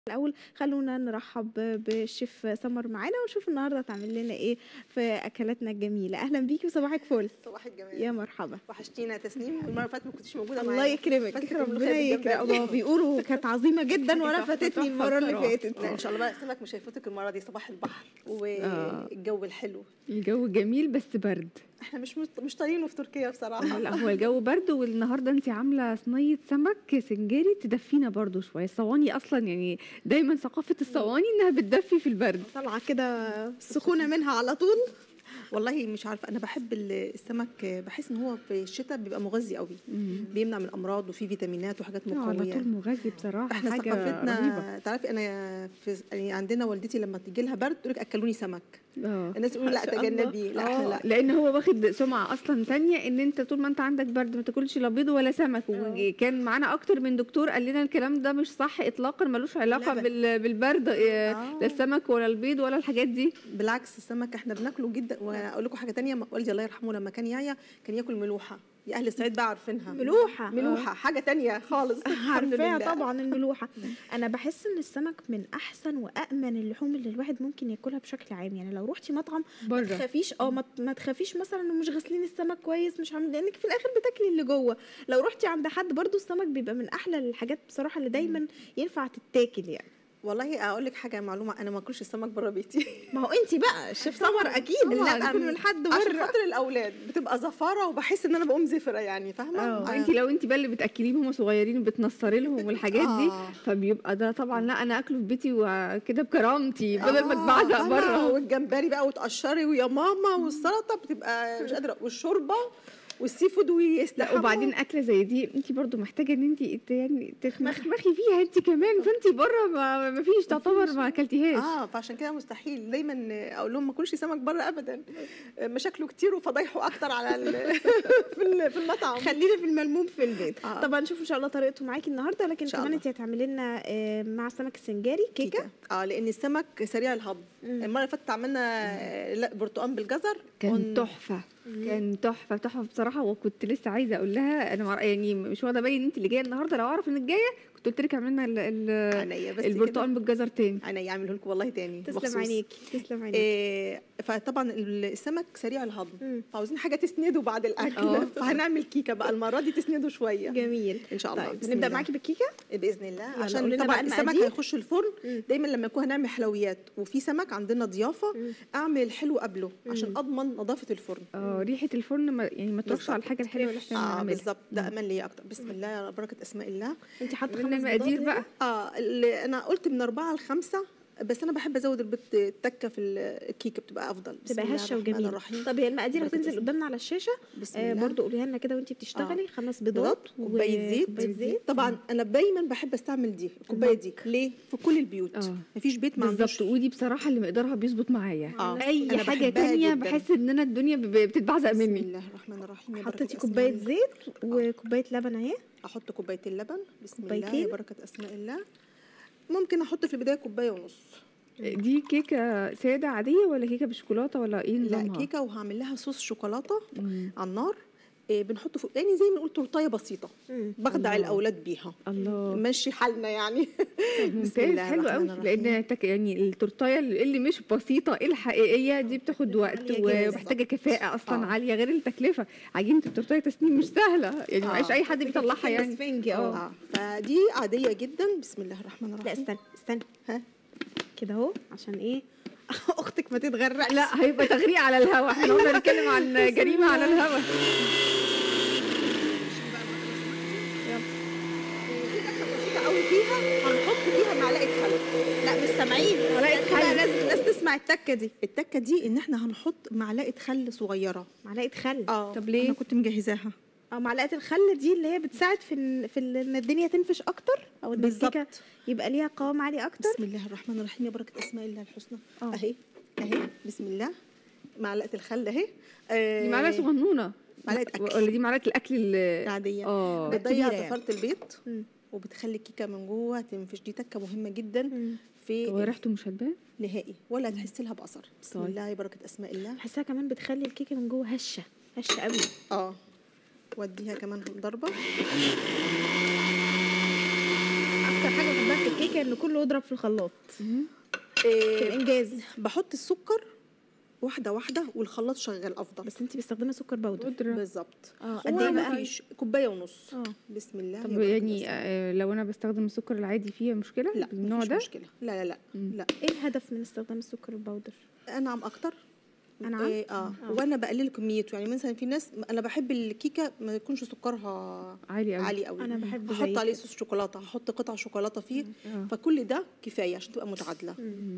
الأول خلونا نرحب بالشيف سمر معانا ونشوف النهارده هتعمل لنا ايه في اكلاتنا الجميله اهلا بيكي وصباحك فل صباح الجمال يا مرحبا وحشتينا يا تسنيم المره اللي فاتت ما كنتش موجوده الله معانا يكرمك فاتت ربنا الملوخية يكرمك بالجمبري. الله بيقولوا كانت عظيمه جدا وانا تحفة، فاتتني تحفة المره اللي بصراحة. فاتت لا ان شاء الله بقى السمك مش هيفوتك المره دي صباح البحر والجو الحلو الجو جميل بس برد احنا مش مش مش طايقينه في تركيا بصراحه لا هو الجو برد والنهارده انت عامله صينيه سمك سنجاري تدفينا برضو شويه الصواني اصلا يعني دايما ثقافه الصواني انها بتدفي في البرد طالعه كده سخونه منها على طول والله مش عارفه انا بحب ال- السمك بحس ان هو في الشتاء بيبقى مغذي قوي بيمنع من الامراض وفيه فيتامينات وحاجات على مقويه طول مغذي بصراحه احنا حاجه رهيبه ثقافتنا تعرفي انا في يعني عندنا والدتي لما تجي لها برد تقول لك اكلوني سمك اه الناس تقول لا ما شاء الله. تجنبي لا احنا آه، لا لان هو واخد سمعه اصلا تانية ان انت طول ما انت عندك برد ما تاكلش لا بيض ولا سمك وكان معانا اكتر من دكتور قال لنا الكلام ده مش صح اطلاقا ملوش علاقه لبن. بال- بالبرد آه، آه. لا السمك ولا البيض ولا الحاجات دي بالعكس السمك احنا بناكله جدا واقول لكم حاجه تانية والدي الله يرحمه لما كان يعيا كان ياكل ملوحه يا اهل الصعيد بقى عارفينها ملوحة. ملوحه حاجه تانية خالص الحمد عارفاها لله. طبعا الملوحه انا بحس ان السمك من احسن وامن اللحوم اللي الواحد ممكن ياكلها بشكل عام يعني لو رحتي مطعم ما بره تخافيش اه ما, ما تخافيش مثلا انه مش غاسلين السمك كويس مش عامل لانك في الاخر بتاكلي اللي جوه لو رحتي عند حد برضو السمك بيبقى من احلى الحاجات بصراحه اللي دايما ينفع تتاكل يعني والله اقول لك حاجه معلومه انا ما اكلش السمك بره بيتي ما هو انت بقى الشيف سمر اكيد لا، لا تكون من حد عشان بره خاطر الاولاد بتبقى زفاره وبحس ان انا بقوم زفره يعني فاهمه اه. انت لو انت بقى اللي بتاكليهم وهم صغيرين وبتنصري لهم والحاجات دي آه. فبيبقى ده طبعا لا انا اكله في بيتي وكده بكرامتي بدل ما آه، اتبعزق فاهمة؟ بره والجمبري بقى وتقشري ويا ماما والسلطه بتبقى مش قادره والشوربه والسي فود لا ويستحموا وبعدين اكله زي دي انت برضو محتاجه ان انت ت- يعني تتمخمخي فيها انت كمان فانت بره ما, ما فيش تعتبر ما اكلتيهاش اه فعشان كده مستحيل دايما اقول لهم ما كلش سمك بره ابدا مشاكله كتير وفضايحه اكتر على ال- في ال- في المطعم خلينا في الملموم في البيت آه. طبعا نشوف ان شاء الله طريقته معاكي النهارده لكن إن شاء كمان الله. انت هتعملي لنا آه، مع السمك السنجاري كيكه, كيكه اه لان السمك سريع الهضم المره اللي فاتت عملنا آه، لا برتقال بالجزر كان ون- تحفه كان تحفه تحفه بصراحه وكنت لسه عايزه اقول لها انا مع... يعني مش واخده بالي ان انت اللي جايه النهارده لو اعرف انك جايه كنت قلت لك اعمل لنا ال- ال- عينيا بس البرتقال بالجزر تاني عينيا اعمله لكم والله تاني تسلم مخصوص. عينيكي تسلم عينيكي آه، فطبعا السمك سريع الهضم مم. فعاوزين حاجه تسنده بعد آه. الاكل فهنعمل كيكه بقى المره دي تسنده شويه جميل ان شاء الله طيب بسم نبدا الله. معاكي بالكيكه باذن الله يلا قولي عشان لنا طبعا بقى السمك المقادير. هيخش الفرن مم. دايما لما يكون هنعمل حلويات وفي سمك عندنا ضيافه مم. اعمل الحلو قبله عشان اضمن نظافه الفرن اه ريحه الفرن ما يعني ما تروحش بالظبط. على الحاجه الحلوه اللي احنا اه بنعملها بالظبط ده امان ليا اكتر بسم الله على بركه اسماء الله انت حاطه من خمس المقادير بيضات بقى هنا؟ اه اللي انا قلت من اربعه لخمسه بس انا بحب ازود البيض التكه في الكيكه بتبقى افضل بسم تبقى الله هشه الرحمن وجميله الرحيم. طب هي المقادير بركة هتنزل اسم- قدامنا على الشاشه بسم آه الله برضو قوليها لنا كده وانت بتشتغلي خمس بيضات بيضات كوبايه زيت كوبايه زيت طبعا انا دايما بحب استعمل دي الكوبايه دي ليه في كل البيوت آه. مفيش بيت ما عندوش بالظبط ودي بصراحه اللي مقدارها بيظبط معايا آه. اي أنا حاجه بحبها تانية جداً. بحس ان انا الدنيا ب- بتتبعزق بسم مني الله الرحمن الرحيم يا بركة حطيتي أسماء كوبايه الله. زيت وكوبايه لبن اهي احط كوبايه اللبن بسم الله كوبايتين. يا بركه اسماء الله ممكن احط في البدايه كوبايه ونص دي كيكه ساده عاديه ولا كيكه بشوكولاته ولا ايه لا نظامها كيكه وهعمل لها صوص شوكولاته مم. على النار إيه بنحطه فوق يعني زي ما نقول تورتايه بسيطه مم. بخدع الله. الاولاد بيها الله ماشي حالنا يعني ممتاز الله حلو الرحمن قوي الرحيم. لان تك- يعني التورتايه اللي مش بسيطه الحقيقيه دي بتاخد وقت عالية جدا. ومحتاجه كفاءه اصلا آه. عاليه غير التكلفه عجينه التورتايه تسنيم مش سهله يعني آه. مش اي حد بيطلعها يعني اسفنجي اه اه فدي عاديه جدا بسم الله الرحمن لا الرحيم استنى استنى ها كده اهو عشان ايه اختك ما تتغرقش لا هيبقى تغريق على الهوا احنا قلنا نتكلم عن جريمه على الهوا بسيطه قوي فيها هنحط فيها معلقه خل لا مش سامعين معلقة كده خل. لازم الناس تسمع التكه دي التكه دي ان احنا هنحط معلقه خل صغيره معلقه خل اه طب ليه؟ انا كنت مجهزاها اه معلقه الخل دي اللي هي بتساعد في ال... في ال... ان الدنيا تنفش اكتر او ان بالظبط. الكيكه يبقى ليها قوام عالي اكتر بسم الله الرحمن الرحيم يا بركه اسماء الله الحسنى آه. اهي اهي بسم الله معلقه الخل اهي آه، دي معلقه صغنونه معلقة أكل. ولا دي معلقه الاكل اللي عاديه اه بتضيع كبيرة يعني. زفاره البيض مم. وبتخلي الكيكه من جوه تنفش دي تكه مهمه جدا مم. في هو ريحته مش هتبان نهائي ولا تحسي لها باثر بسم طيب. الله يا بركه اسماء الله بحسها كمان بتخلي الكيكه من جوه هشه هشه قوي اه واديها كمان ضربه اكتر حاجه بحبها في الكيكه ان كله يضرب في الخلاط في إيه الانجاز بحط السكر واحده واحده والخلاط شغال افضل بس انت بتستخدمي سكر بودر بودرة بالظبط اه هو قد ايه بقى مفيش كوبايه ونص اه بسم الله طب يا بارك يعني الله. آه، لو انا بستخدم السكر العادي فيها مشكله لا النوع مفيش ده مشكله لا لا لا مم. لا ايه الهدف من استخدام السكر البودر انعم اكتر أنعم؟ إيه اه آه. وانا بقلل كميته يعني مثلا في ناس انا بحب الكيكه ما يكونش سكرها عالي قوي عالي قوي انا بحب هحط زي عليه كده. صوص شوكولاته هحط قطع شوكولاته فيه آه. فكل ده كفايه عشان تبقى متعادله مم.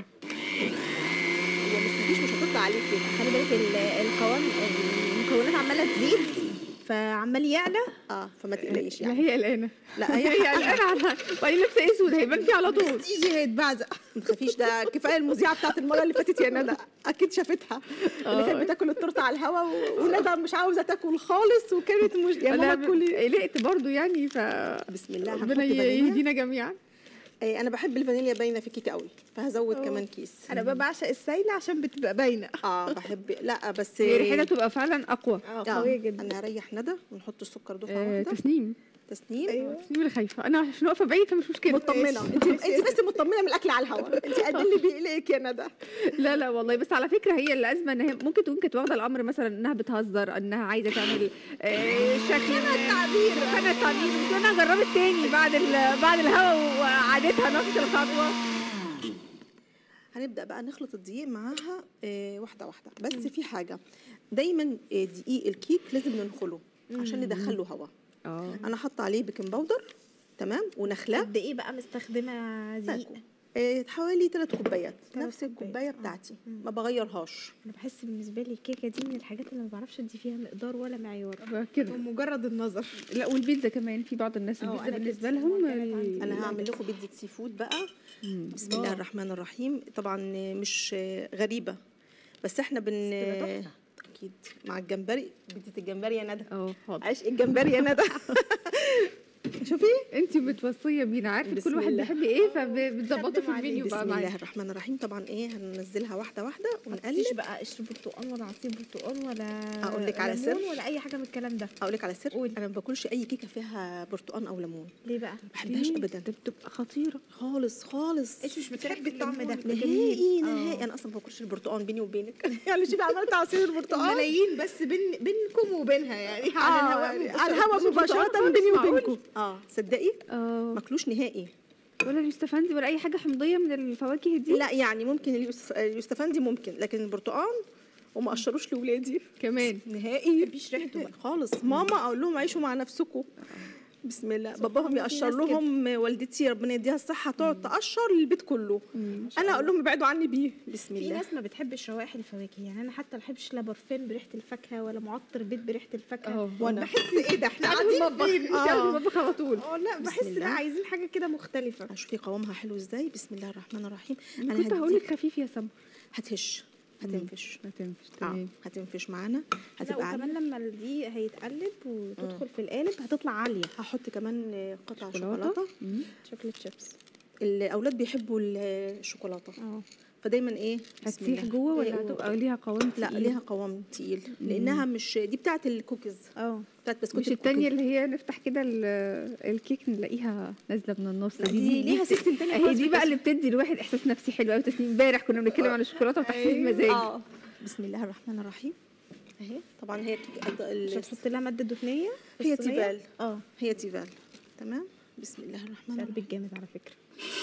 هو مش مفيش مش هتطلع عليه كده خلي بالك ال- القوام المكونات عماله تزيد فعمال يعلى اه فما تقلقيش لا يعني هي قلقانه لا هي هي قلقانه عنها وبعدين لابسه اسود هيبان فيه على طول تيجي هيتبعزق ما تخافيش ده كفايه المذيعه بتاعت المره اللي فاتت يا ندى اكيد شافتها اللي كانت بتاكل التورته على الهوا و- وندى مش عاوزه تاكل خالص وكانت مش يا انا ماما كلي قلقت برضو يعني ف بسم الله هنحط ربنا فانيليا يهدينا جميعا إيه، انا بحب الفانيليا باينه في الكيكه قوي فهزود كمان كيس انا بقى بعشق السايله عشان بتبقى باينه اه بحب لا بس هي ريحتها تبقى فعلا اقوى اه آه، قويه جدا انا هريح ندى ونحط السكر دفعه آه واحده تسنيم تسنيم ايوه تسنيم اللي خايفه انا عشان واقفه بعيد فمش مشكله مطمنه انت انت بس مطمنه من الاكل على الهواء انت قد اللي بيقلقك يا ندى لا لا والله بس على فكره هي الازمه ان هي ممكن تكون كانت واخده الامر مثلا انها بتهزر انها عايزه تعمل آه، شكل التعبير. انا التعبير مش انا جربت تاني بعد ال- بعد الهوا وعادتها نفس الخطوه هنبدا بقى نخلط الدقيق معاها آه، واحده واحده بس في حاجه دايما آه، دقيق الكيك لازم ننخله عشان ندخله هواء اه انا حاطه عليه بيكنج باودر تمام ونخله قد ايه بقى مستخدمه دقيق آه، حوالي 3 كوبايات تلات نفس كوبايات، الكوبايه آه. بتاعتي ما بغيرهاش انا بحس بالنسبه لي الكيكه دي من الحاجات اللي ما بعرفش ادي فيها مقدار ولا معيار كده بمجرد النظر لا والبيتزا كمان في بعض الناس اه، البيتزا أنا بالنسبه بيتزا لهم معجنة عندي. انا هعمل لكم بيتزا سي فود بقى مم. بسم الله الرحمن الرحيم طبعا مش آه، غريبه بس احنا بن تبقى تحفة. اكيد مع الجمبري بيتزا الجمبري يا ندى اه حاضر عشق الجمبري يا ندى شوفي انت متوصيه بينا عارفه بسم كل واحد الله. بيحب ايه فبتظبطه في خدم عليه. المنيو بسم بقى الله معايا الرحمن الرحيم طبعا ايه هننزلها واحده واحده ونقلب مفيش بقى قشر برتقال ولا عصير برتقال ولا أقول لك على ليمون سر؟ ولا اي حاجه من الكلام ده اقول لك على سر قولي. انا ما باكلش اي كيكه فيها برتقان او ليمون ليه بقى ما بحبهاش ليه؟ ابدا ده بتبقى خطيره خالص خالص ايش مش بتحبي الطعم ده نهائي آه. نهائي انا اصلا ما باكلش البرتقان بيني وبينك يعني شوفي عملت عصير البرتقال ملايين بس بين بينكم وبينها يعني آه، على على الهواء الهواء مباشره خالص، بيني معقول؟ وبينكم اه صدقي اه ماكلوش نهائي ولا اليوستفندي ولا اي حاجه حمضيه من الفواكه دي لا يعني ممكن اليوس- اليوستفندي ممكن لكن البرتقال وما قشروش لاولادي كمان نهائي مفيش ريحته بقى. خالص ماما اقول لهم عيشوا مع نفسكم بسم الله باباهم الله، في يقشر ناس كده. لهم والدتي ربنا يديها الصحه تقعد تقشر للبيت كله انا اقول لهم ابعدوا عني بيه بسم في الله ناس ما بتحبش روائح الفواكه يعني انا حتى ما بحبش لا برفان بريحه الفاكهه ولا معطر بيت بريحه الفاكهه اه وأنا. بحس ايه ده احنا قاعدة في قاعدين المطبخ فين انت قاعدة في المطبخ على طول اه لا بسم بحس لا الله. عايزين حاجه كده مختلفه شوفي قوامها حلو ازاي بسم الله الرحمن الرحيم انا كنت هقول هديك لك خفيف يا سما هتهش هتنفش ما تنفش اه تمام هتنفش معانا لا هتبقى عالية. وكمان لما دي هيتقلب وتدخل في القالب هتطلع عاليه هحط كمان قطع شوكولاتة. شوكولاته مم. شوكليت شيبس الاولاد بيحبوا الشوكولاته اه فدايما ايه بسم هتسيح الله. جوه إيه، ولا هتبقى ليها قوام لا تقيل؟ ليها قوام تقيل لانها مش دي بتاعه الكوكيز اه بتاعه بسكوت مش التانية اللي هي نفتح كده ال- الكيك نلاقيها نازله من النص لا، دي ليها سيستم تاني هي خالص دي في بقى اللي بتدي الواحد احساس نفسي حلو قوي تسنيم امبارح كنا بنتكلم عن الشوكولاته وتحسين المزاج اه بسم الله الرحمن الرحيم اهي طبعا هي بت- ال- مش هتحط لها ماده دهنيه في هي الصينية؟ تيفال اه هي تيفال تمام بسم الله الرحمن الرحيم قلبك جامد على فكره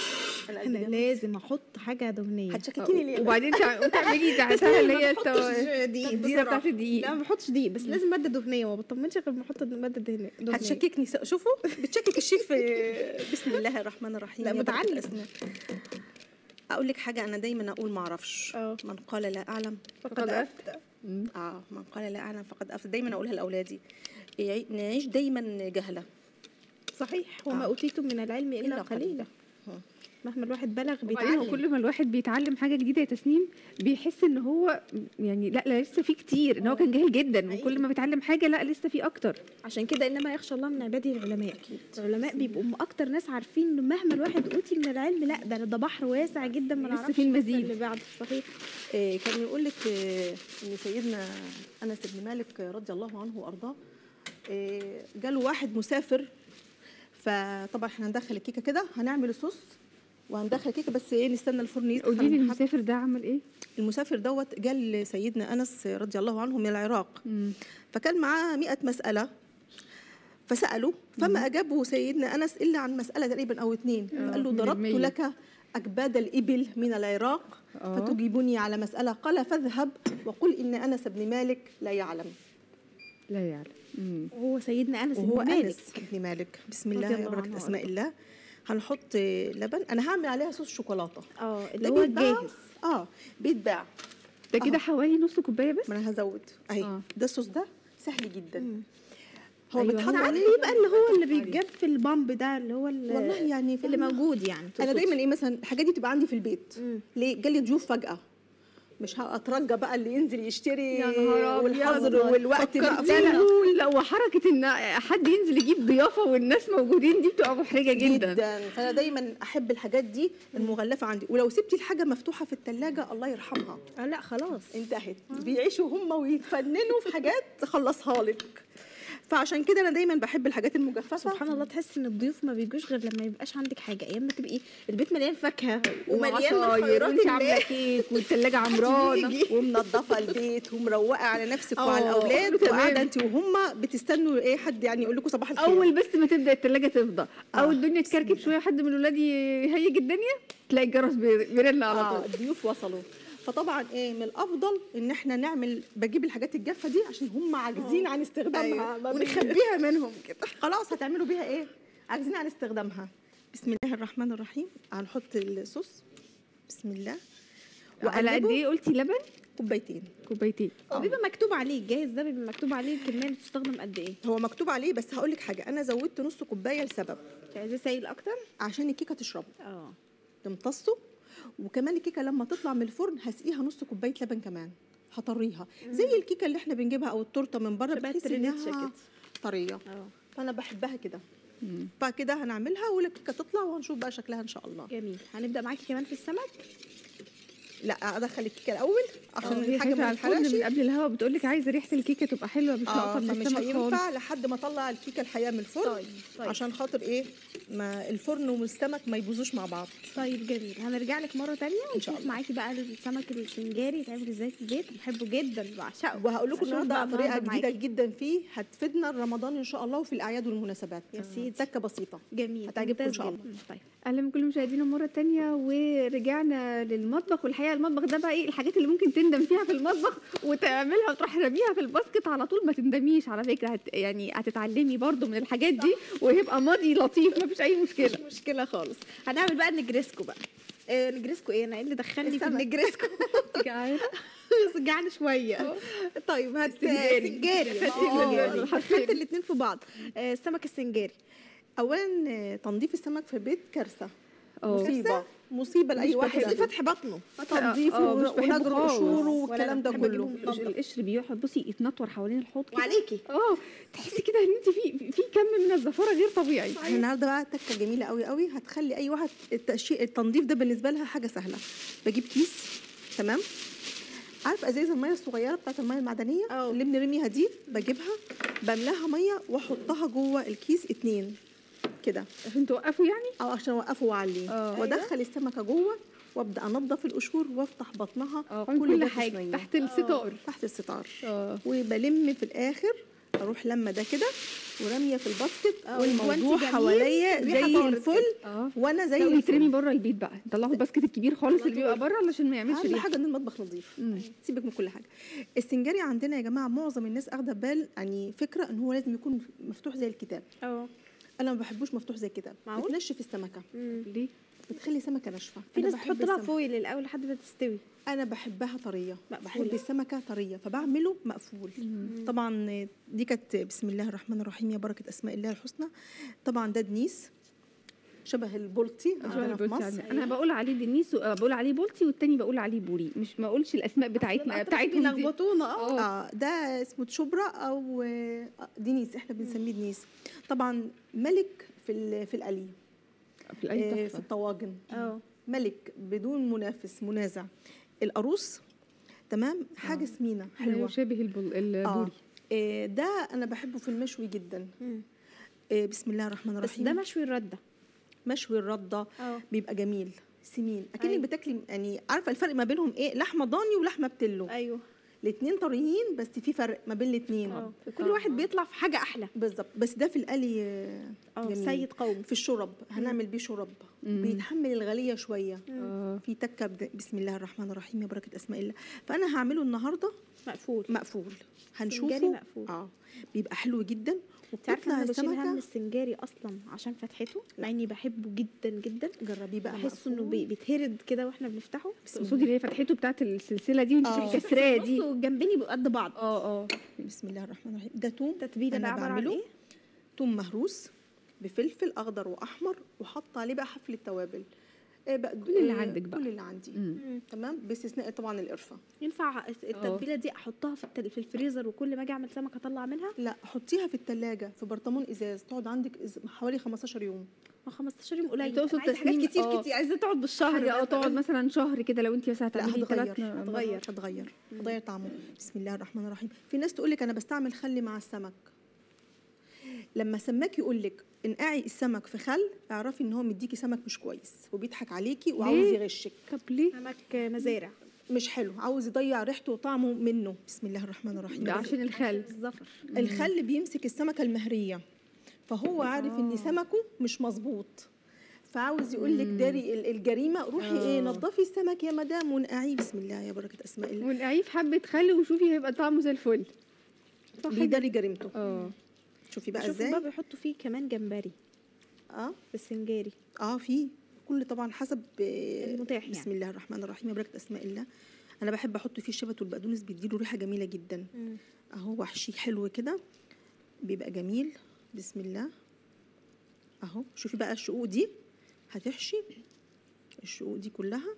أنا انا قلبي لازم احط حاجه دهنيه هتشككيني ليه وبعدين تع- وتعملي زعتها اللي هي التو- دقيق التتبيله بتاعت الدقيق لا ما بحطش دقيق بس لازم ماده دهنيه وما بطمنش غير ما احط ماده دهنيه دهنية. هتشككني س- شوفوا بتشكك الشيف آه، بسم الله الرحمن الرحيم لا، يا بركة متعلم. الأسماء. اقول لك حاجه انا دايما اقول ما اعرفش اه. من قال لا اعلم فقد افتى مم. اه من قال لا اعلم فقد افتى دايما اقولها لاولادي يعي- نعيش دايما جهله صحيح وما آه. اوتيتم من العلم الا إلا قليلا قليلا. مم. مهما الواحد بلغ وبعدين هو بيتعلم كل ما الواحد بيتعلم حاجه جديده يا تسنيم بيحس ان هو يعني لا لا لسه في كتير ان هو كان جاهل جدا وكل ما بيتعلم حاجه لا لسه في اكتر عشان كده انما يخشى الله من عباده العلماء العلماء بيبقوا م- اكتر ناس عارفين ان مهما الواحد اوتي من العلم لا ده ده بحر واسع جدا ما لسه نعرفش في المزيد. اللي بعده صحيح آه، كان يقول لك آه، ان سيدنا انس بن مالك رضي الله عنه وارضاه آه، جاله واحد مسافر فطبعا احنا هندخل الكيكه كده هنعمل الصوص وهندخل الكيكه بس ايه نستنى الفرن يسخن قولي لي حب- المسافر ده عمل ايه؟ المسافر دوت جه لسيدنا انس رضي الله عنه من العراق مم. فكان معاه 100 مساله فسالوا فما اجابه سيدنا انس الا عن مساله تقريبا او اتنين آه، فقال له من ضربت المية. لك اكباد الابل من العراق آه. فتجيبني على مساله قال فاذهب وقل ان انس بن مالك لا يعلم لا يعلم مم. وهو سيدنا انس وهو بن مالك انس بن مالك بسم رضي الله الله بركه عنه اسماء الله هنحط لبن انا هعمل عليها صوص شوكولاته اه اللي ده هو بيتباع- الجاهز اه بيتباع ده كده أهو. حوالي نص كوبايه بس ما انا هزود اهي آه. ده الصوص ده سهل جدا مم. هو أيوة، بيتحط ساعات عليه بيبقى اللي هو اللي بيتجاب في البامب ده اللي هو ال- والله يعني اللي فاهمة؟ موجود يعني انا تقصدي. دايما ايه مثلا الحاجات دي تبقى عندي في البيت مم. ليه جالي ضيوف فجاه مش هترجى بقى اللي ينزل يشتري يا نهار أبيض. والحظر والوقت فكرتيني. مقفول لا وحركه ان حد ينزل يجيب ضيافه والناس موجودين دي بتبقى محرجه جدا, جدا فانا دايما احب الحاجات دي المغلفه عندي ولو سبتي الحاجه مفتوحه في الثلاجه الله يرحمها اه لا خلاص انتهت بيعيشوا هم ويتفننوا في حاجات تخلصها لك فعشان كده انا دايما بحب الحاجات المجففه سبحان الله تحس ان الضيوف ما بيجوش غير لما يبقاش عندك حاجه ايام ما تبقي البيت مليان فاكهه ومليان من وعصاير خيرات وانت عامله الله كيك والثلاجه عمرانه يجي. ومنظفه البيت ومروقه على نفسك اه، وعلى الاولاد تمام. وقاعده انت وهم بتستنوا ايه حد يعني يقول لكم صباح الخير اول بس ما تبدا الثلاجه تفضى او آه. الدنيا تكركب شويه حد من الولاد يهيج الدنيا تلاقي الجرس بي- بيرن على اه طول الضيوف وصلوا فطبعا ايه من الافضل ان احنا نعمل بجيب الحاجات الجافه دي عشان هم عاجزين عن استخدامها أيوة. ما بن- ونخبيها منهم كده خلاص هتعملوا بيها ايه عاجزين عن استخدامها بسم الله الرحمن الرحيم هنحط الصوص بسم الله وعلى قد وقلبه ايه قلتي لبن كوبايتين كوبايتين هو بيبقى مكتوب عليه الجاهز ده بيبقى مكتوب عليه الكميه اللي بتستخدم قد ايه هو مكتوب عليه بس هقول لك حاجه انا زودت نص كوبايه لسبب عايزاه سايل اكتر عشان الكيكه تشربه اه تمتصه وكمان الكيكه لما تطلع من الفرن هسقيها نص كوبايه لبن كمان هطريها زي الكيكه اللي احنا بنجيبها او التورته من بره شبه بتحسي التريليتشا انها كده. طريه اه فانا بحبها كده مم. فكده هنعملها والكيكه تطلع وهنشوف بقى شكلها ان شاء الله جميل هنبدا معاكي كمان في السمك لا ادخل الكيكه الاول عشان هي الحاجه خايفه ما على الفرن تتحرقش من قبل الهوا بتقول لك عايزه ريحه الكيكه تبقى حلوه مش اه لقطه من فمش السمك خالص هينفع لحد ما اطلع الكيكه الحقيقه من الفرن طيب طيب عشان خاطر ايه ما الفرن والسمك ما يبوظوش مع بعض طيب جميل هنرجع لك مره تانية إن شاء ونشوف الله. معاكي بقى السمك السنجاري يتعمل ازاي في البيت بحبه جدا بعشقه وهقول لكم هشوف بقى النهارده طريقه النهاردة جديده معاكي. جدا فيه هتفيدنا رمضان ان شاء الله وفي الاعياد والمناسبات يا سيدي. تكه بسيطه جميل هتعجبكم إن ممتاز شاء جدا. الله. طيب اهلا بكل مشاهدينا مره تانية ورجعنا للمطبخ والحقيقه المطبخ ده بقى ايه الحاجات اللي ممكن تندم فيها في المطبخ وتعملها وتروح رميها في الباسكت على طول ما تندميش على فكره هت يعني هتتعلمي برضو من الحاجات دي وهيبقى ماضي لطيف ما فيش اي مشكله مش مشكله خالص هنعمل بقى النجريسكو بقى آه نجريسكو ايه انا ايه اللي دخلني في السمك. النجريسكو جعانة. جعانه شويه طيب هات سنجاري. سنجاري سنجاري. آه، حطيت الاثنين في بعض آه، السمك السنجاري اولا آه، تنظيف السمك في البيت كارثه اه مصيبه مصيبه لاي مش واحد بحس فتح بطنه تنظيفه آه، مش بحبه ونجر خالص. قشوره ولا والكلام ده بحب كله أجيبهم القش- القشر بيروح بصي يتنطور حوالين الحوض كده وعليكي اه تحسي كده ان انت في في كم من الزفاره غير طبيعي احنا النهارده بقى تكه جميله قوي قوي هتخلي اي واحد التقشي التنظيف ده بالنسبه لها حاجه سهله بجيب كيس تمام عارف ازايز الميه الصغيره بتاعت الميه المعدنيه أه. اللي بنرميها دي بجيبها بملاها ميه واحطها جوه الكيس اتنين كده عشان توقفوا يعني او عشان اوقفه واعليه أه. وادخل السمكه جوه وابدا انضف القشور وافتح بطنها اه كل, ده في حاجه صينية. تحت الستار تحت الستار اه وبلم في الاخر اروح لما ده كده وراميه في الباسكت آه، والموضوع وانتي جميل، حواليا الريحة زي طارت الفل اه وانا زي لا الفل ويترمي بره البيت بقى طلعوا الباسكت الكبير خالص اللي بيبقى بره علشان ما يعملش اهم ريحه حاجه ان المطبخ نظيف مم. سيبك من كل حاجه السنجاري عندنا يا جماعه معظم الناس اخده بال يعني فكره ان هو لازم يكون مفتوح زي الكتاب اه انا ما بحبوش مفتوح زي الكتاب معقول؟ بتنشف السمكه ليه بتخلي سمكه ناشفه في أنا ناس بحب تحط لها السمك. فويل الاول لحد ما تستوي انا بحبها طريه مقفولة. بحب السمكه طريه فبعمله مقفول طبعا دي كانت بسم الله الرحمن الرحيم يا بركه اسماء الله الحسنى طبعا ده دنيس شبه البولتي عندنا في مصر انا بقول عليه دنيس و- بقول عليه بولتي والتاني بقول عليه بوري مش ما اقولش الاسماء بتاعتنا بتاعتهم دي بيلخبطونا اه اه اه ده اسمه تشبرا او آه، دينيس احنا بنسميه دنيس طبعا ملك في ال- في القلي في الأي آه، في تحفه الطواجن اه ملك بدون منافس منازع القاروص تمام حاجه سمينه حلوه حلوه يشابه البول- اه البوري آه، ده انا بحبه في المشوي جدا مم. آه، بسم الله الرحمن بس الرحيم ده مشوي الرده مشوي الرده اه بيبقى جميل سمين اكنك أيوة. بتاكلي يعني عارفه الفرق ما بينهم ايه لحمه ضاني ولحمه بتلو ايوه الاثنين طريين بس في فرق ما بين الاثنين اه كل واحد بيطلع في حاجه احلى بالظبط بس ده في القلي آه، اه جميل. سيد قوم في الشرب هنعمل بيه شرب مم. بيتحمل الغليه شويه اه في تكه بد- بسم الله الرحمن الرحيم يا بركه اسماء الله فانا هعمله النهارده مقفول مقفول سنجاري هنشوفه مقفول. اه بيبقى حلو جدا انت عارفه وبتطلع انا بشيل هم السمكه السنجاري اصلا عشان فتحته مع اني بحبه جدا جدا جربيه بقى بحس انه مقفول. بي- بيتهرد كده واحنا بنفتحه تقصدي اللي هي فتحته بتاعت السلسله دي وانت آه. تروحي كسراه دي بصوا جنبني بقوا قد بعض اه اه بسم الله الرحمن الرحيم ده توم التتبيله أنا بقى عباره عن بعمله. ايه؟ توم مهروس بفلفل اخضر واحمر وحاطه عليه بقى حفله توابل إيه بقى كل اللي عندك بقى. كل اللي عندي مم. تمام باستثناء طبعا القرفه ينفع التتبيله دي احطها في التل- في الفريزر وكل ما اجي اعمل سمك اطلع منها لا حطيها في التلاجة في برطمان ازاز تقعد عندك إز- حوالي 15 يوم ما 15 يوم قليل تقصد أنا عايزة تسنيم- حاجات كتير آه. كتير عايزه تقعد بالشهر حاجه اه مثلاً. تقعد مثلا شهر كده لو انت مثلا لا هتعملي هتغير ثلاث هتغير. هتغير هتغير طعمه بسم الله الرحمن الرحيم في ناس تقول لك انا بستعمل خل مع السمك لما سماك يقول لك انقعي السمك في خل اعرفي ان هو مديكي سمك مش كويس وبيضحك عليكي وعاوز ليه؟ يغشك طب ليه؟ سمك مزارع مش حلو عاوز يضيع ريحته وطعمه منه بسم الله الرحمن الرحيم ده عشان الخل الزفر الخل بيمسك السمكه المهريه فهو عارف ان آه. سمكه مش مظبوط فعاوز يقول لك مم. داري ال- الجريمه روحي ايه آه. نضفي السمك يا مدام ونقعيه بسم الله يا بركه اسماء الله ونقعيه في حبه خل وشوفي هيبقى طعمه زي الفل صح بيداري جريمته اه شوفي بقى شوفوا ازاي بقى بيحطوا فيه كمان جمبري اه بالسنجاري اه في كل طبعا حسب آه، المتاح بسم يعني. الله الرحمن الرحيم يا بركه اسماء الله انا بحب احط فيه الشبت والبقدونس بيديله ريحه جميله جدا اهو وحشي حلو كده بيبقى جميل بسم الله اهو شوفي بقى الشقوق دي هتحشي الشقوق دي كلها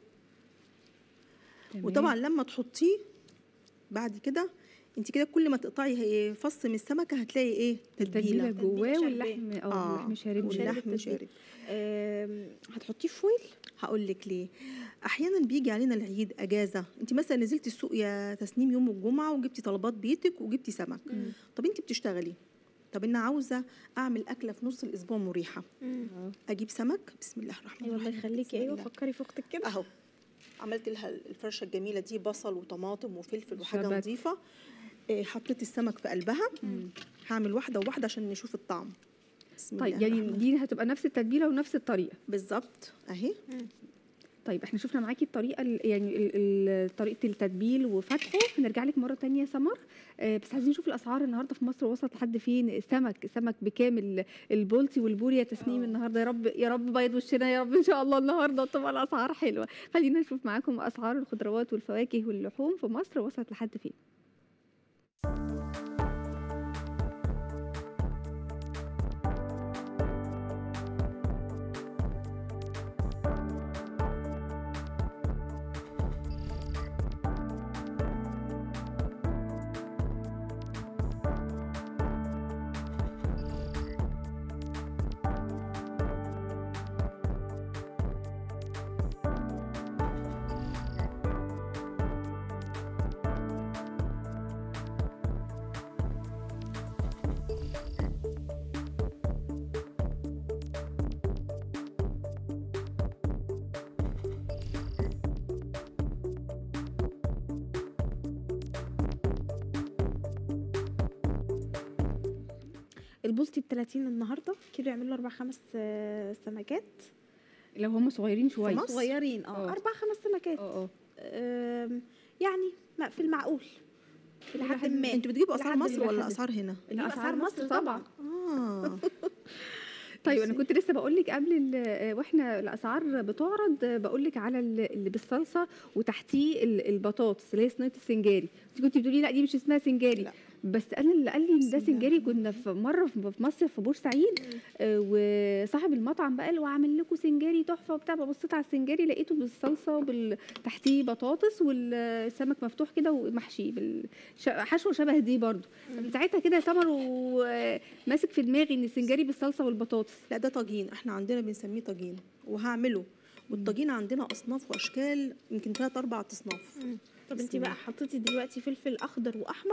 تمام. وطبعا لما تحطيه بعد كده انت كده كل ما تقطعي هي- فص من السمكه هتلاقي ايه التتبيله تتبيله جواه شارباه. واللحم اه اللحم شارب وشارب واللحم التتبيلة. شارب آم، هتحطيه في فويل هقول لك ليه احيانا بيجي علينا العيد اجازه انت مثلا نزلتي السوق يا تسنيم يوم الجمعه وجبتي طلبات بيتك وجبتي سمك طب انت بتشتغلي طب انا عاوزه اعمل اكله في نص الاسبوع مريحه آه. اجيب سمك بسم الله الرحمن ايوه الرحيم الله يخليكي بسم ايوه الله. فكري في اختك كده اهو عملت لها الفرشه الجميله دي بصل وطماطم وفلفل وحاجه شبت. نظيفه إيه، حطيت السمك في قلبها هعمل واحده وواحده عشان نشوف الطعم بسم طيب الله يعني الرحمن دي هتبقى نفس التتبيله ونفس الطريقه بالظبط اهي طيب احنا شفنا معاكي الطريقه ال- يعني ال- ال- طريقه التتبيل وفتحه هنرجع لك مره تانية يا سمر آه، بس عايزين نشوف الاسعار النهارده في مصر وصلت لحد فين السمك سمك بكامل البولتي والبوري يا تسنيم النهارده يا رب يا رب بيض وشنا يا رب ان شاء الله النهارده تبقى الاسعار حلوه خلينا نشوف معاكم اسعار الخضروات والفواكه واللحوم في مصر وصلت لحد فين البولتي ب 30 النهارده كيلو يعمل له اربع خمس آه، سمكات لو هم صغيرين شويه مصر؟ صغيرين اه آه. اربع خمس سمكات اه اه آم، يعني ما- في المعقول الى حد ما انتوا بتجيبوا اسعار لحد مصر دلوقتي. ولا اسعار هنا لا، اسعار مصر طبعا اه طيب انا كنت لسه بقول لك قبل ال- واحنا الاسعار بتعرض بقول لك على ال- اللي بالصلصه وتحتيه ال- البطاطس اللي هي صينيه السنجاري انت كنت بتقولي لا دي مش اسمها سنجاري لا. بس انا اللي قال لي ان ده بسم الله سنجاري الرحمن كنا في مره في في مصر في بورسعيد آه، وصاحب المطعم بقى قال وعامل لكم سنجاري تحفه وبتاع ببصيت على السنجاري لقيته بالصلصه وبال تحتيه بطاطس والسمك مفتوح كده ومحشي بال... ش- حشوه شبه دي برضو من ساعتها كده يا سمر وماسك في دماغي ان السنجاري بالصلصه والبطاطس لا ده طاجين احنا عندنا بنسميه طاجين وهعمله والطاجين عندنا اصناف واشكال يمكن ثلاث اربع اصناف طب بسم انت بقى الله. حطيتي دلوقتي فلفل اخضر واحمر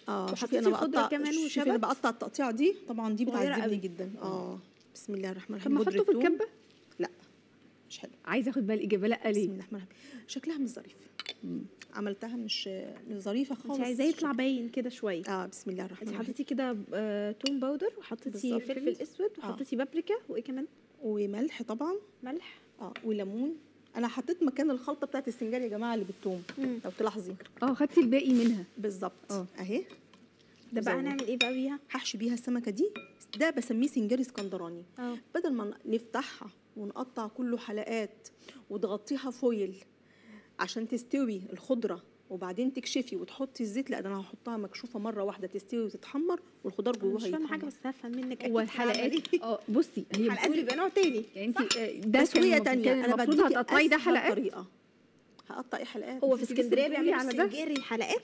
اه وحطيتي شوفي انا الخضرة بقطع كمان شوفي انا وشبت؟ بقطع التقطيعه دي طبعا دي صغيرة بتعذبني قوي. جدا اه بسم الله الرحمن طب الرحيم ما بودرة احطه في ثوم. الكبه لا مش حلو عايزه اخد بقى الاجابه لا بسم ليه الله الرحمن الرحيم شكلها مش ظريف عملتها مش مش ظريفه خالص انت عايزاه يطلع باين كده شويه اه بسم الله الرحمن انت الرحيم حطيتي كده آه، توم باودر وحطيتي بالظبط. فلفل اسود آه. وحطيتي بابريكا وايه كمان وملح طبعا ملح اه وليمون انا حطيت مكان الخلطه بتاعت السنجال يا جماعه اللي بالثوم مم. لو تلاحظي اه خدتي الباقي منها بالظبط اه. اهي ده بقى وزود. هنعمل ايه بقى بيها هحشي بيها السمكه دي ده بسميه سنجاري اسكندراني اه بدل ما نفتحها ونقطع كله حلقات وتغطيها فويل عشان تستوي الخضره وبعدين تكشفي وتحطي الزيت لا ده انا هحطها مكشوفه مره واحده تستوي وتتحمر والخضار أنا جواها مش فاهمه حاجه يتحمر. بس هفهم منك هو أكيد هعمل الحلقات إيه. اه بصي هي الحلقات بتقول بيبقى نوع تاني يعني انت آه، ده تسويه كان تانية كان انا المفروض بديكي هتقطعي ده أسهل حلقات طريقه هقطع ايه حلقات هو في انت لسه اسكندريه بتقولي بيعملوا على ده؟ سنجاري حلقات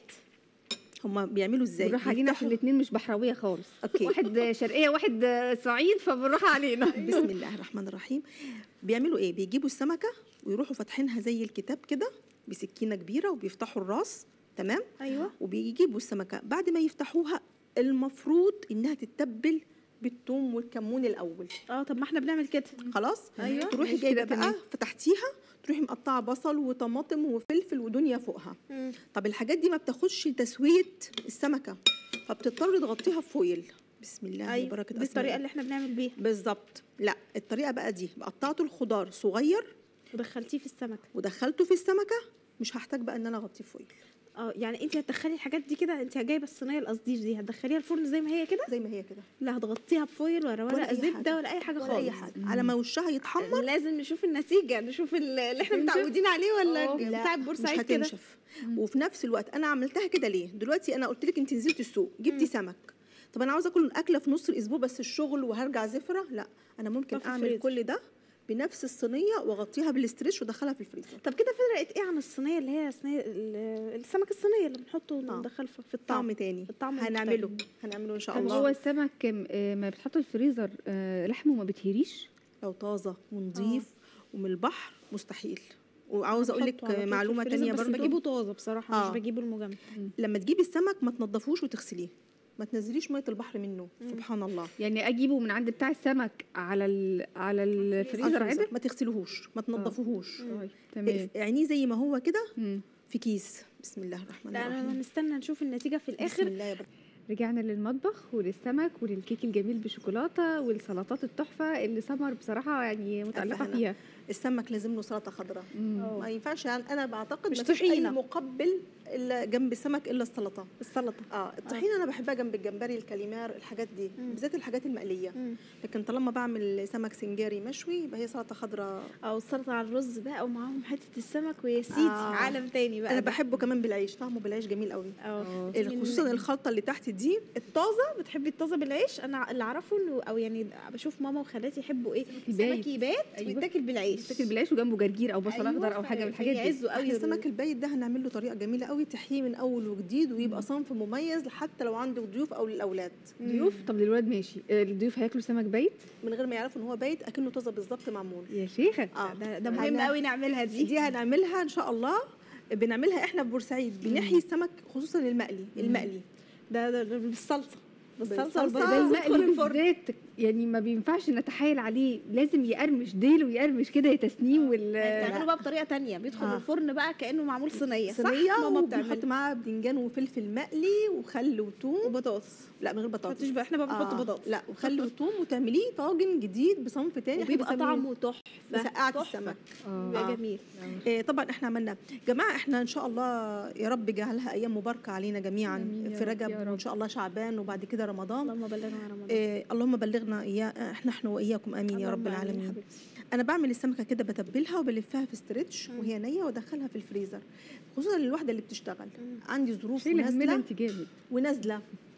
هما بيعملوا ازاي بالراحه علينا عشان بيفتحوا- الاثنين مش بحراويه خالص أوكي. واحد شرقيه واحد صعيد فبالراحه علينا بسم الله الرحمن الرحيم بيعملوا ايه بيجيبوا السمكه ويروحوا فاتحينها زي الكتاب كده بسكينه كبيره وبيفتحوا الراس تمام ايوه وبيجيبوا السمكه بعد ما يفتحوها المفروض انها تتبل بالثوم والكمون الاول اه طب ما احنا بنعمل كده خلاص أيوة. تروحي ماشي جايبه كده بقى تمام. فتحتيها تروحي مقطعه بصل وطماطم وفلفل ودنيا فوقها مم. طب الحاجات دي ما بتاخدش تسويه السمكه فبتضطر تغطيها بفويل بسم الله ايوه بركه دي الطريقه اللي احنا بنعمل بيها بالظبط لا الطريقه بقى دي قطعت الخضار صغير ودخلتيه في السمكه ودخلته في السمكه مش هحتاج بقى ان انا اغطيه فويل اه يعني انت هتدخلي الحاجات دي كده انت جايبه الصينيه القصديش دي هتدخليها الفرن زي ما هي كده زي ما هي كده لا هتغطيها بفويل ولا ولا ولا أي زبده حاجة. ولا اي حاجه ولا خالص اي حاجه على ما وشها يتحمر لازم نشوف النتيجه نشوف ال- اللي احنا تنشف؟ متعودين عليه ولا اه. بتاع مش بورسعيد كده هتنشف وفي نفس الوقت انا عملتها كده ليه دلوقتي انا قلت لك انت نزلتي السوق جبتي سمك طب انا عاوزه اكل اكله في نص الاسبوع بس الشغل وهرجع زفره لا انا ممكن في اعمل الفريزر. كل ده بنفس الصينيه واغطيها بالاستريتش وادخلها في الفريزر طب كده فرقت ايه عن الصينيه اللي هي صينيه ال- السمك الصينيه اللي بنحطه آه. وندخله في في الطعم طعم تاني الطعم هنعمله مختلف. هنعمله ان شاء طب الله هو السمك م- آه، ما بتحطه الفريزر آه، لحمه ما بتهريش لو طازه ونضيف ومن البحر مستحيل وعاوزه اقول بحطه على لك طول في معلومه الفريزر، تانية بس برضه بجيبه طازه بصراحه آه. مش بجيبه المجمد لما تجيبي السمك ما تنضفوش وتغسليه ما تنزليش ميه البحر منه سبحان الله يعني اجيبه من عند بتاع السمك على ال... على الفريزر عدل ما تغسلوهوش ما تنضفوهوش طيب، تمام عينيه زي ما هو كده مم. في كيس بسم الله الرحمن لا انا الرحيم نستنى نشوف النتيجه في بسم الاخر الله يا بر- رجعنا للمطبخ وللسمك وللكيك الجميل بشوكولاته والسلطات التحفه اللي سمر بصراحه يعني متعلقه هنا. فيها السمك لازم له سلطه خضراء مم. ما ينفعش يعني انا بعتقد مش ما فيش اي طحينة. مقبل الا جنب السمك الا السلطه السلطه اه الطحينه انا بحبها جنب الجمبري الكاليمار الحاجات دي مم. بالذات الحاجات المقليه مم. لكن طالما بعمل سمك سنجاري مشوي يبقى هي سلطه خضراء او السلطه على الرز بقى ومعاهم حته السمك ويا سيدي آه. عالم تاني بقى انا ده. بحبه كمان بالعيش طعمه بالعيش جميل قوي اه خصوصا الخلطه اللي تحت دي الطازه بتحبي الطازه بالعيش انا اللي اعرفه انه او يعني بشوف ماما وخالاتي يحبوا ايه البايت. السمك يبات أيوة. ويتاكل بالعيش تاكل بالعيش وجنبه جرجير او بصل أيوة، اخضر او حاجه من الحاجات دي يعزوا قوي احنا السمك البايت ده هنعمل له طريقه جميله قوي تحييه من اول وجديد ويبقى صنف مميز حتى لو عندك ضيوف او للاولاد ضيوف طب للولاد ماشي آه، الضيوف هياكلوا سمك بايت من غير ما يعرفوا ان هو بايت اكنه طازه بالظبط معمول يا شيخه اه ده, ده مهم أنا- قوي نعملها دي دي هنعملها ان شاء الله بنعملها احنا في بورسعيد بنحيي السمك خصوصا المقلي المقلي ده, ده, ده بالصلصه بالصلصه بالصلصة. والبصل ده يدخل المقلي الفرن بالذات يعني ما بينفعش نتحايل عليه لازم يقرمش ديل ويقرمش كده يتسنيم وال بتعمله بقى بطريقه تانية بيدخل آه. الفرن بقى كانه معمول صينيه صح صينيه ماما وبنحط بتعمل معاها بدنجان وفلفل مقلي وخل وثوم وبطاطس لا من غير بطاطس تحطيش بقى احنا بقى بنحط آه، بطاطس لا وخل وثوم وتعمليه طاجن جديد بصنف تاني إحنا وبيبقى بنسميه طعمه تحفه مسقعه تحفة. السمك آه. بيبقى آه. جميل إيه طبعا احنا عملنا جماعه احنا ان شاء الله يا رب جعلها ايام مباركه علينا جميعا آمين يا في رب، رجب يا وان رب. شاء الله شعبان وبعد كده رمضان اللهم بلغنا رمضان إيه اللهم بلغنا اياه احنا احنا واياكم امين يا رب اللهم آمين العالمين حبيبتي. انا بعمل السمكه كده بتبلها وبلفها في ستريتش مم. وهي نيه وادخلها في الفريزر خصوصا للواحده اللي بتشتغل مم. عندي ظروف شيل همنا ونازله انت جامد ونازله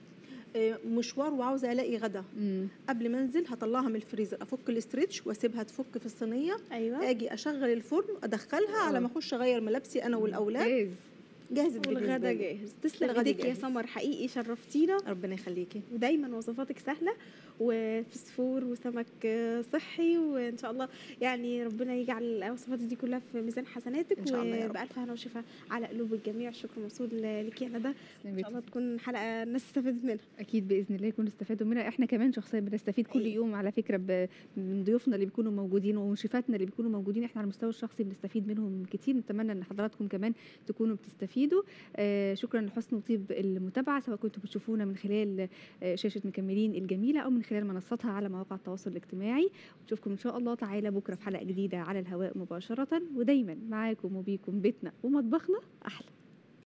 إيه، مشوار وعاوزه الاقي غدا مم. قبل ما انزل هطلعها من الفريزر افك الاسترتش واسيبها تفك في الصينيه ايوه اجي اشغل الفرن ادخلها على ما اخش اغير ملابسي انا والاولاد جاهز. جاهزت والغدا بالنسبه لي جاهز تسلم الغدا ايديك يا جاهز. سمر حقيقي شرفتينا ربنا يخليكي ودايما وصفاتك سهله وفسفور وسمك آه، صحي وان شاء الله يعني ربنا يجعل الوصفات دي كلها في ميزان حسناتك إن شاء الله يا رب. وبألف هنا وشفا على قلوب الجميع شكر موصول لك يا ندى ان شاء الله تكون حلقه الناس استفادت منها اكيد باذن الله يكونوا استفادوا منها احنا كمان شخصيا بنستفيد كل حقيقي. يوم على فكره ب- من ضيوفنا اللي بيكونوا موجودين ومن شيفاتنا اللي بيكونوا موجودين احنا على المستوى الشخصي بنستفيد منهم كتير نتمنى ان حضراتكم كمان تكونوا بتستفيدوا آه شكرا لحسن وطيب المتابعه سواء كنتوا بتشوفونا من خلال آه شاشه مكملين الجميله او من خلال منصاتها على مواقع التواصل الاجتماعي نشوفكم ان شاء الله تعالى بكره في حلقه جديده على الهواء مباشره ودايما معاكم وبيكم بيتنا ومطبخنا احلى